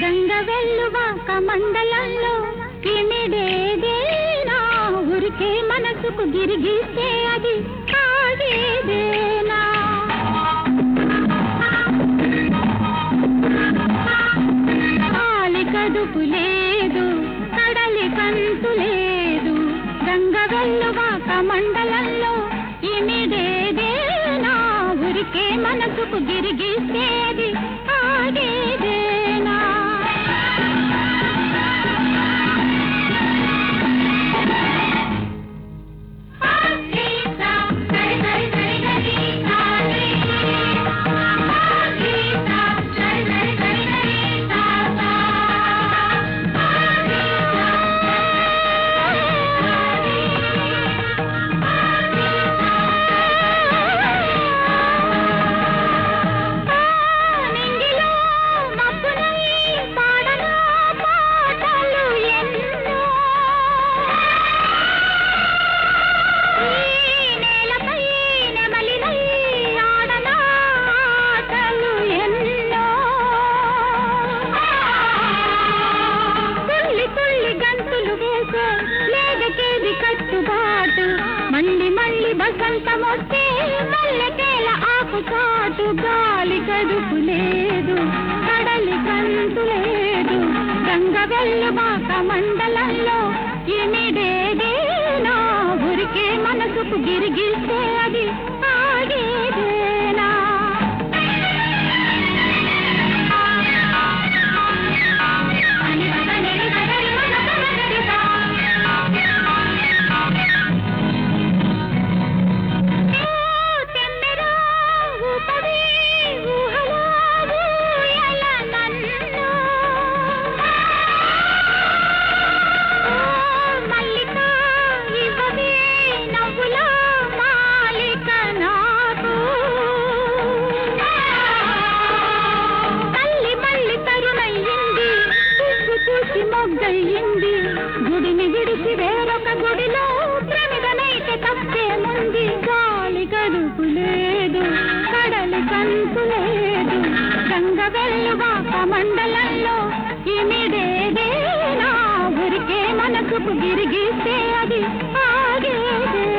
గంగ వెల్లువాక మండలంలో ఇమిడేదేనా ఊరికే మనసుకు గిరిగిస్తే అది ఆగేదేనా కాలి కదుపు లేదు కడలి కంతు లేదు గంగ వెల్లువాక మండలంలో ఇమిడేదేనా ఊరికే మనసుకు గిరిగిస్తే అది ఆగేదేనా నింగిలో మబ్బునై పాడనా పాటలు ఎన్నో ఈ నేలపై నెమలినై ఆడనా ఆటలు ఎన్నో తుల్లి తుల్లి గంతులు వేసే లేదకేది కట్టుబాటు మళ్ళీ మళ్ళీ బసంతమొస్తే మల్లెకేల ఆకు చాటు గాలి కదుపు లేదు కడలి కంతు లేదు గంగ వెల్లుబాక మండలంలో ఇమిడేదేనా ఊరికే మనసుకు గిరిగిస్తే అది ఆగేదేనా తల్లి మళ్ళీ తరుణయ్యింది పువ్వు చూసి మొగ్గయ్యింది గుడిని విడిచి వేరొక గుడిలో ప్రమిదనైతే తప్పేముంది గాలి కడుపు లేదు కడలి కంతు లేదు గంగ వెల్లువాక మండలంలో ఇమిడేదేనా ఊరికే మనసుకు గిరిగిస్తే అది ఆగేదే